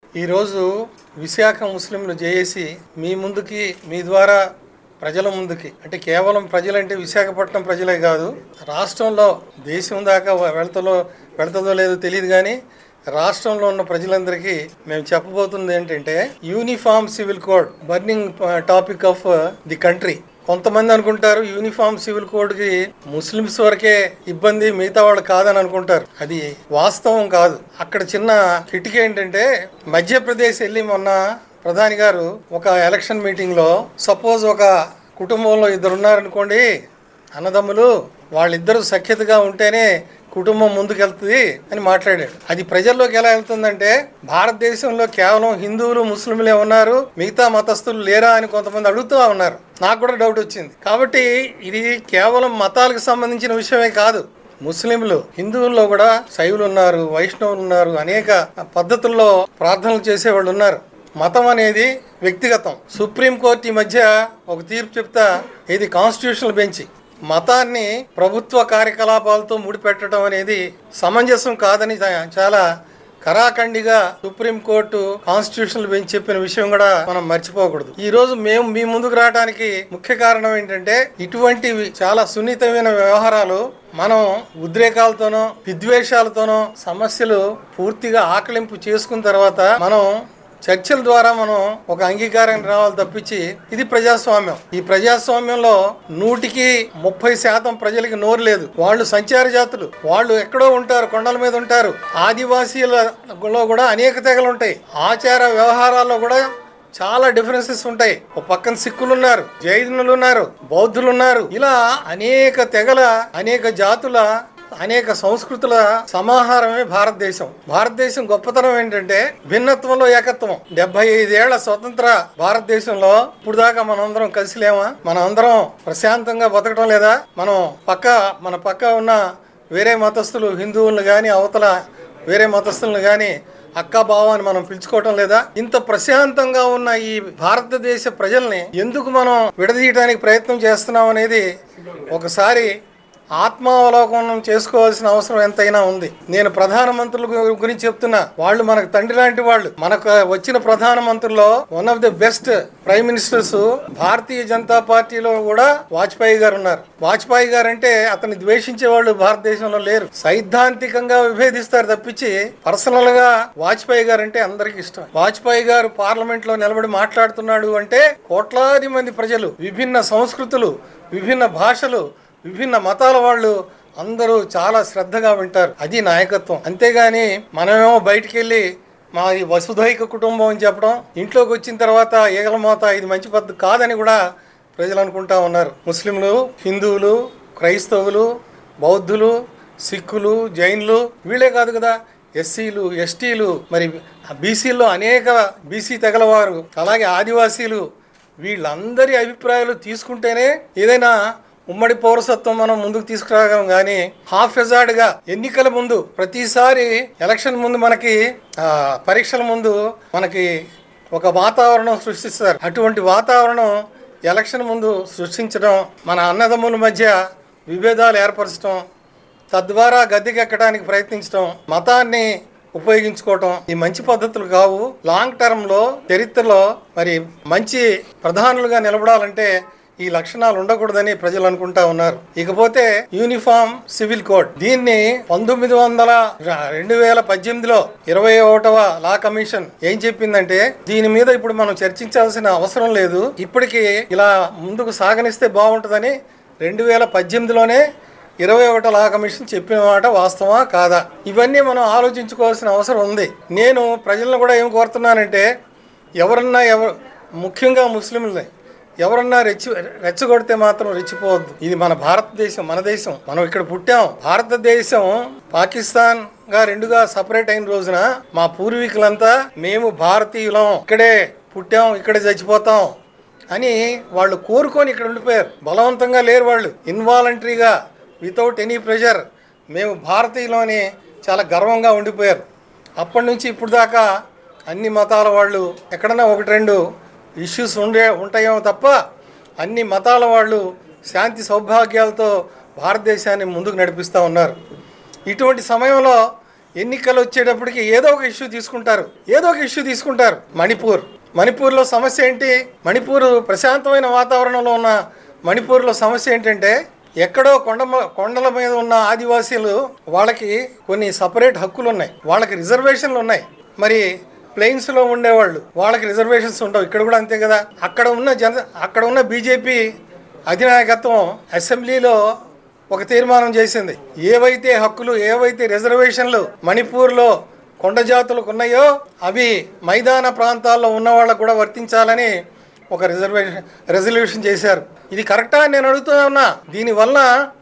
ఈరోజు విశాఖ ముస్లింలు జేఏసి మీ ముందుకి మీ ద్వారా ప్రజల ముందుకి అంటే కేవలం ప్రజలంటే విశాఖపట్నం ప్రజలే కాదు రాష్ట్రంలో దేశం దాకా వెళ్తలో వెళ్తుందో లేదో తెలియదు కానీ రాష్ట్రంలో ఉన్న ప్రజలందరికీ మేము చెప్పబోతుంది ఏంటంటే uniform civil code burning topic of the country కొంతమంది అనుకుంటారు యూనిఫామ్ సివిల్ కోడ్కి ముస్లిమ్స్ వరకే ఇబ్బంది మిగతా వాళ్ళు కాదని అనుకుంటారు అది వాస్తవం కాదు అక్కడ చిన్న కిటికీ ఏంటంటే మధ్యప్రదేశ్ వెళ్ళి మొన్న ప్రధాని గారు ఒక ఎలక్షన్ మీటింగ్లో సపోజ్ ఒక కుటుంబంలో ఇద్దరు ఉన్నారనుకోండి అన్నదమ్ములు వాళ్ళిద్దరూ సఖ్యతగా ఉంటేనే కుటుంబం ముందుకెళ్తుంది అని మాట్లాడాడు అది ప్రజల్లోకి ఎలా వెళ్తుందంటే భారతదేశంలో కేవలం హిందువులు ముస్లింలే ఉన్నారు మిగతా మతస్థులు లేరా అని కొంతమంది అడుగుతూ ఉన్నారు నాకు కూడా డౌట్ వచ్చింది కాబట్టి ఇది కేవలం మతాలకు సంబంధించిన విషయమే కాదు ముస్లింలు హిందువుల్లో కూడా శైవులు ఉన్నారు వైష్ణవులు ఉన్నారు అనేక పద్ధతుల్లో ప్రార్థనలు చేసేవాళ్ళు ఉన్నారు మతం అనేది వ్యక్తిగతం సుప్రీంకోర్టు ఈ మధ్య ఒక తీర్పు చెప్తా ఇది కాన్స్టిట్యూషనల్ బెంచ్ మతాన్ని ప్రభుత్వ కార్యకలాపాలతో ముడిపెట్టడం అనేది సమంజసం కాదని చా- చాలా కరాఖండిగా సుప్రీంకోర్టు కాన్స్టిట్యూషనల్ బెంచ్ చెప్పిన విషయం కూడా మనం మర్చిపోకూడదు ఈ రోజు మేము మీ ముందుకు రావడానికి ముఖ్య కారణం ఏంటంటే ఇటువంటి చాలా సున్నితమైన వ్యవహారాలు మనం ఉద్రేకాలతోనో విద్వేషాలతోనో సమస్యలు పూర్తిగా ఆకలింపు చేసుకున్న తర్వాత మనం చర్చల ద్వారా మనం ఒక అంగీకారం రావాలి తప్పించి ఇది ప్రజాస్వామ్యం ఈ ప్రజాస్వామ్యంలో నూటికి ముప్పై శాతం ప్రజలకి నోరు లేదు వాళ్ళు సంచార జాతులు వాళ్ళు ఎక్కడో ఉంటారు కొండల మీద ఉంటారు ఆదివాసీలలో కూడా అనేక తెగలు ఉంటాయి ఆచార వ్యవహారాల్లో కూడా చాలా డిఫరెన్సెస్ ఉంటాయి ఒక పక్కన సిక్కులు ఉన్నారు జైనులు ఉన్నారు బౌద్ధులు ఉన్నారు ఇలా అనేక తెగల అనేక జాతుల అనేక సంస్కృతుల సమాహారమే భారతదేశం భారతదేశం గొప్పతనం ఏంటంటే భిన్నత్వంలో ఏకత్వం డెబ్బై ఐదేళ్ల స్వతంత్ర భారతదేశంలో ఇప్పుడు దాకా మనందరం కలిసి లేమా మనం అందరం ప్రశాంతంగా బతకడం లేదా మనం పక్క మన పక్క ఉన్న వేరే మతస్థులు హిందువులను కానీ అవతల వేరే మతస్థులను కానీ అక్క బావ అని మనం పిలుచుకోవటం లేదా ఇంత ప్రశాంతంగా ఉన్న ఈ భారతదేశ ప్రజల్ని ఎందుకు మనం విడదీయడానికి ప్రయత్నం చేస్తున్నాం అనేది ఒకసారి ఆత్మావలోకనం చేసుకోవాల్సిన అవసరం ఎంతైనా ఉంది నేను ప్రధానమంత్రుల గు- గురించి చెప్తున్నా వాళ్ళు మనకు తండ్రి లాంటి వాళ్ళు మనకు వచ్చిన ప్రధానమంత్రుల్లో one of the best prime ministers Bharatiya Janata పార్టీలో కూడా వాజ్పేయి గారు ఉన్నారు వాజ్పేయి గారు అంటే అతన్ని ద్వేషించే వాళ్ళు భారతదేశంలో లేరు సైద్ధాంతికంగా విభేదిస్తారు తప్పించి పర్సనల్ గా వాజ్పేయి గారు అంటే అందరికి ఇష్టం వాజ్పేయి గారు పార్లమెంట్ లో నిలబడి మాట్లాడుతున్నాడు అంటే కోట్లాది మంది ప్రజలు విభిన్న సంస్కృతులు విభిన్న భాషలు విభిన్న మతాల వాళ్ళు అందరూ చాలా శ్రద్ధగా వింటారు అది నాయకత్వం అంతేగాని మనమేమో బయటికి వెళ్ళి మా ఈ వసుధైక కుటుంబం అని చెప్పడం ఇంట్లోకి వచ్చిన తర్వాత ఈగల మోత ఇది మంచి పద్ధతి కాదని కూడా ప్రజలు అనుకుంటా ఉన్నారు ముస్లింలు హిందువులు క్రైస్తవులు బౌద్ధులు సిక్కులు జైన్లు వీళ్ళే కాదు కదా ఎస్సీలు ఎస్టీలు మరి బీసీల్లో అనేక బీసీ తెగలవారు అలాగే ఆదివాసీలు వీళ్ళందరి అభిప్రాయాలు తీసుకుంటేనే ఏదైనా ఉమ్మడి పౌరసత్వం మనం ముందుకు తీసుకురాగలం కానీ హాఫ్ గా ఎన్నికల ముందు ప్రతిసారి ఎలక్షన్ ముందు మనకి ఆ, పరీక్షల ముందు మనకి ఒక వాతావరణం సృష్టిస్తారు అటువంటి వాతావరణం ఎలక్షన్ ముందు సృష్టించడం మన అన్నదమ్ముల మధ్య విభేదాలు ఏర్పరచడం తద్వారా గద్దెకెక్కడానికి ప్రయత్నించడం మతాన్ని ఉపయోగించుకోవటం ఈ మంచి పద్ధతులు కావు లాంగ్ టర్మ్ లో చరిత్రలో మరి మంచి ప్రధానులుగా నిలబడాలంటే ఈ లక్షణాలు ఉండకూడదని ప్రజలు అనుకుంటా ఉన్నారు ఇకపోతే యూనిఫామ్ సివిల్ కోడ్ దీన్ని పంతొమ్మిది వందల రెండు వేల పద్దెనిమిదిలో ఇరవై ఒకటవ లా కమిషన్ ఏం చెప్పిందంటే దీని మీద ఇప్పుడు మనం చర్చించాల్సిన అవసరం లేదు ఇప్పటికి ఇలా ముందుకు సాగనిస్తే బాగుంటుందని రెండు వేల పద్దెనిమిదిలోనే ఇరవై ఒకటో లా కమిషన్ చెప్పిన మాట వాస్తవా కాదా ఇవన్నీ మనం ఆలోచించుకోవాల్సిన అవసరం ఉంది నేను ప్రజలను కూడా ఏం కోరుతున్నానంటే ఎవరన్నా ఎవరు ముఖ్యంగా ముస్లింలని ఎవరన్నా రెచ్చి రెచ్చగొడితే మాత్రం రెచ్చిపోవద్దు ఇది మన భారతదేశం మన దేశం మనం ఇక్కడ పుట్టాం భారతదేశం పాకిస్తాన్ గా రెండుగా సపరేట్ అయిన రోజున మా పూర్వీకులంతా మేము భారతీయులం ఇక్కడే పుట్టాం ఇక్కడే చచ్చిపోతాం అని వాళ్ళు కోరుకొని ఇక్కడ ఉండిపోయారు బలవంతంగా లేరు వాళ్ళు ఇన్వాలంటరీగా వితౌట్ ఎనీ ప్రెషర్ మేము భారతీయులని చాలా గర్వంగా ఉండిపోయారు అప్పటి నుంచి ఇప్పుడు దాకా అన్ని మతాల వాళ్ళు ఎక్కడన్నా ఒకటి రెండు ఇష్యూస్ ఉండే ఉంటాయేమో తప్ప అన్ని మతాల వాళ్ళు శాంతి సౌభాగ్యాలతో భారతదేశాన్ని ముందుకు నడిపిస్తూ ఉన్నారు ఇటువంటి సమయంలో ఎన్నికలు వచ్చేటప్పటికి ఏదో ఒక ఇష్యూ తీసుకుంటారు ఏదో ఒక ఇష్యూ తీసుకుంటారు మణిపూర్ మణిపూర్లో సమస్య ఏంటి మణిపూర్ ప్రశాంతమైన వాతావరణంలో ఉన్న మణిపూర్లో సమస్య ఏంటంటే ఎక్కడో కొండ మ- కొండల మీద ఉన్న ఆదివాసీలు వాళ్ళకి కొన్ని సపరేట్ హక్కులు ఉన్నాయి వాళ్ళకి రిజర్వేషన్లు ఉన్నాయి మరి ప్లెయిన్స్లో ఉండేవాళ్ళు వాళ్ళకి రిజర్వేషన్స్ ఉండవు ఇక్కడ కూడా అంతే కదా అక్కడ ఉన్న జన అక్కడ ఉన్న బీజేపీ అధినాయకత్వం అసెంబ్లీలో ఒక తీర్మానం చేసింది ఏవైతే హక్కులు ఏవైతే రిజర్వేషన్లు మణిపూర్లో కొండ జాతులకు ఉన్నాయో అవి మైదాన ప్రాంతాల్లో ఉన్న వాళ్ళకు కూడా వర్తించాలని ఒక రిజర్వేషన్ రెజల్యూషన్ చేశారు ఇది కరెక్టా అని నేను అడుగుతూ ఉన్నా దీనివల్ల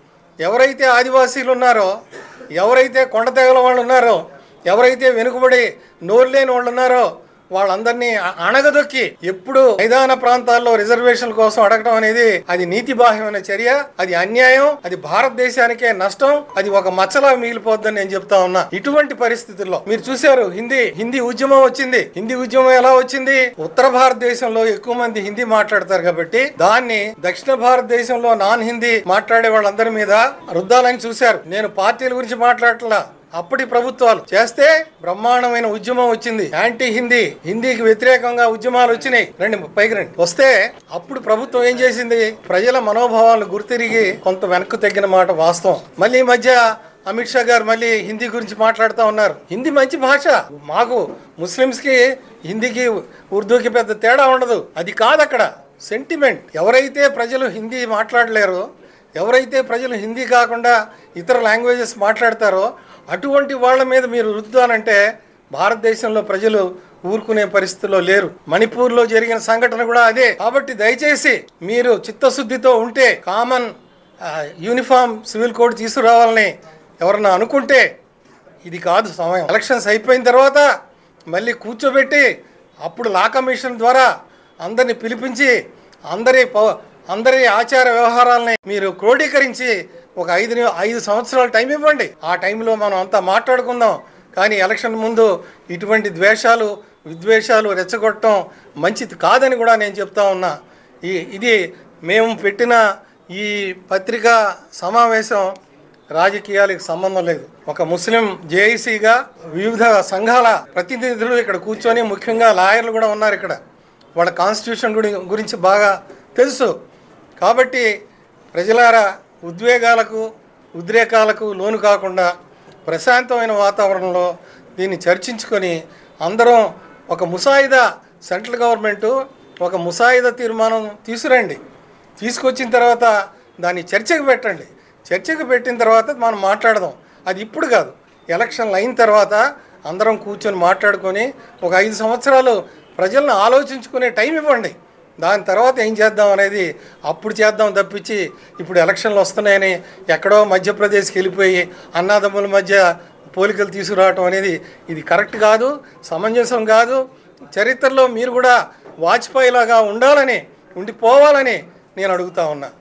ఎవరైతే ఆదివాసీలు ఉన్నారో ఎవరైతే కొండ తెగల వాళ్ళు ఉన్నారో ఎవరైతే వెనుకబడి నోరు లేని వాళ్ళు ఉన్నారో వాళ్ళందరినీ అ- అణగదొక్కి ఎప్పుడు మైదాన ప్రాంతాల్లో రిజర్వేషన్ల కోసం అడగడం అనేది అది నీతి బాహ్యమైన చర్య అది అన్యాయం అది భారతదేశానికే నష్టం అది ఒక మచ్చలా మిగిలిపోద్దని నేను చెప్తా ఉన్నా ఇటువంటి పరిస్థితుల్లో మీరు చూశారు హిందీ హిందీ ఉద్యమం వచ్చింది హిందీ ఉద్యమం ఎలా వచ్చింది ఉత్తర భారతదేశంలో ఎక్కువ మంది హిందీ మాట్లాడతారు కాబట్టి దాన్ని దక్షిణ భారతదేశంలో నాన్ హిందీ మాట్లాడే వాళ్ళందరి మీద రుద్దాలని చూశారు నేను పార్టీల గురించి మాట్లాడట్లా అప్పటి ప్రభుత్వాలు చేస్తే బ్రహ్మాండమైన ఉద్యమం వచ్చింది యాంటీ హిందీ హిందీకి వ్యతిరేకంగా ఉద్యమాలు వచ్చినాయి రండి పైకి రండి వస్తే అప్పుడు ప్రభుత్వం ఏం చేసింది ప్రజల మనోభావాలను గుర్తిరిగి కొంత వెనక్కు తగ్గిన మాట వాస్తవం మళ్ళీ ఈ మధ్య అమిత్ షా గారు మళ్ళీ హిందీ గురించి మాట్లాడుతూ ఉన్నారు హిందీ మంచి భాష మాకు ముస్లిమ్స్కి హిందీకి ఉర్దూకి పెద్ద తేడా ఉండదు అది కాదు అక్కడ సెంటిమెంట్ ఎవరైతే ప్రజలు హిందీ మాట్లాడలేరో ఎవరైతే ప్రజలు హిందీ కాకుండా ఇతర లాంగ్వేజెస్ మాట్లాడతారో అటువంటి వాళ్ళ మీద మీరు రుద్దానంటే భారతదేశంలో ప్రజలు ఊరుకునే పరిస్థితిలో లేరు మణిపూర్లో జరిగిన సంఘటన కూడా అదే కాబట్టి దయచేసి మీరు చిత్తశుద్ధితో ఉంటే కామన్ ఆ, యూనిఫామ్ సివిల్ కోడ్ తీసుకురావాలని ఎవరన్నా అనుకుంటే ఇది కాదు సమయం ఎలక్షన్స్ అయిపోయిన తర్వాత మళ్ళీ కూర్చోబెట్టి అప్పుడు లా కమిషన్ ద్వారా అందరిని పిలిపించి అందరి పౌ- అందరి ఆచార వ్యవహారాలని మీరు క్రోడీకరించి ఒక ఐదు ని- ఐదు సంవత్సరాల టైం ఇవ్వండి ఆ టైంలో మనం అంతా మాట్లాడుకుందాం కానీ ఎలక్షన్ ముందు ఇటువంటి ద్వేషాలు విద్వేషాలు రెచ్చగొట్టడం మంచిది కాదని కూడా నేను చెప్తా ఉన్నా ఈ ఇది మేము పెట్టిన ఈ పత్రికా సమావేశం రాజకీయాలకు సంబంధం లేదు ఒక ముస్లిం జేఐసీగా వివిధ సంఘాల ప్రతినిధులు ఇక్కడ కూర్చొని ముఖ్యంగా లాయర్లు కూడా ఉన్నారు ఇక్కడ వాళ్ళ కాన్స్టిట్యూషన్ గురి గురించి బాగా తెలుసు కాబట్టి ప్రజలారా ఉద్వేగాలకు ఉద్రేకాలకు లోను కాకుండా ప్రశాంతమైన వాతావరణంలో దీన్ని చర్చించుకొని అందరం ఒక ముసాయిదా సెంట్రల్ గవర్నమెంటు ఒక ముసాయిదా తీర్మానం తీసుకురండి తీసుకొచ్చిన తర్వాత దాన్ని చర్చకు పెట్టండి చర్చకు పెట్టిన తర్వాత మనం మాట్లాడదాం అది ఇప్పుడు కాదు ఎలక్షన్లు అయిన తర్వాత అందరం కూర్చొని మాట్లాడుకొని ఒక ఐదు సంవత్సరాలు ప్రజలను ఆలోచించుకునే టైం ఇవ్వండి దాని తర్వాత ఏం చేద్దాం అనేది అప్పుడు చేద్దాం తప్పించి ఇప్పుడు ఎలక్షన్లు వస్తున్నాయని ఎక్కడో మధ్యప్రదేశ్కి వెళ్ళిపోయి అన్నాదమ్ముల మధ్య పోలికలు తీసుకురావటం అనేది ఇది కరెక్ట్ కాదు సమంజసం కాదు చరిత్రలో మీరు కూడా వాజ్పేయి లాగా ఉండాలని ఉండిపోవాలని నేను అడుగుతా ఉన్నా